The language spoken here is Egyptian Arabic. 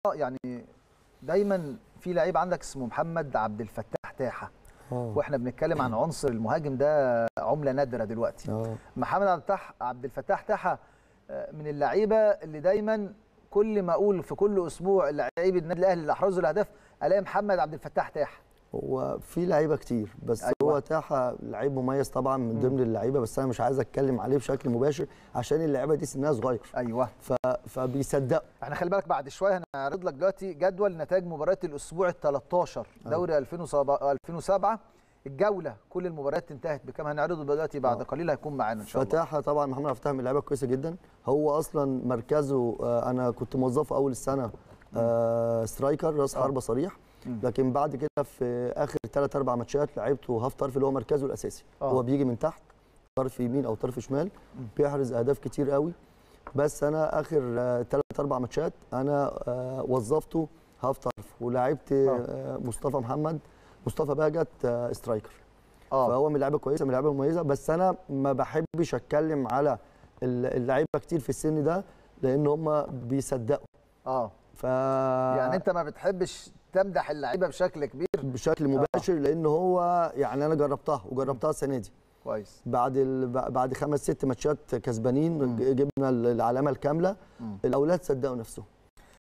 يعني دايما في لعيب عندك اسمه محمد عبد الفتاح تاحه اه واحنا بنتكلم عن عنصر المهاجم ده عمله نادره دلوقتي اه محمد عبد الفتاح عبد الفتاح تاحه آه، من اللعيبه اللي دايما كل ما اقول في كل اسبوع لعيب النادي الاهلي اللي احرزوا الاهداف الاقي محمد عبد الفتاح تاحه هو في لعيبه كتير بس أيوة. أيوة. هو تاحه لعيب مميز طبعا من ضمن اللعيبه بس انا مش عايز اتكلم عليه بشكل مباشر عشان اللعيبه دي سنها صغير ايوه ف... فبيصدقوا احنا خلي بالك بعد شويه هنعرض لك دلوقتي جدول نتائج مباريات الاسبوع ال 13 دوري 2007 2007 الجوله كل المباريات انتهت بكام هنعرضه دلوقتي بعد آه. قليل هيكون معانا ان شاء الله فتاحه طبعا محمد عبد الفتاح من اللعيبه كويسه جدا هو اصلا مركزه آه، انا كنت موظفه اول السنه آه، سترايكر راس آه. حربه صريح مم. لكن بعد كده في اخر ثلاث اربع ماتشات لعبته هاف طرف اللي هو مركزه الاساسي آه. هو بيجي من تحت طرف يمين او طرف شمال بيحرز اهداف كتير قوي بس انا اخر ثلاث اربع ماتشات انا آه، وظفته هاف طرف ولعبت آه، مصطفى محمد مصطفى باجت آه، سترايكر اه فهو من لعيبه كويسه من لعيبه مميزه بس انا ما بحبش اتكلم على ال- اللعيبه كتير في السن ده لان هم بيصدقوا اه ف يعني انت ما بتحبش تمدح اللعيبه بشكل كبير بشكل مباشر لان هو يعني انا جربتها وجربتها السنه دي كويس بعد ال... بعد خمس ست ماتشات كسبانين مم. جبنا العلامه الكامله مم. الاولاد صدقوا نفسهم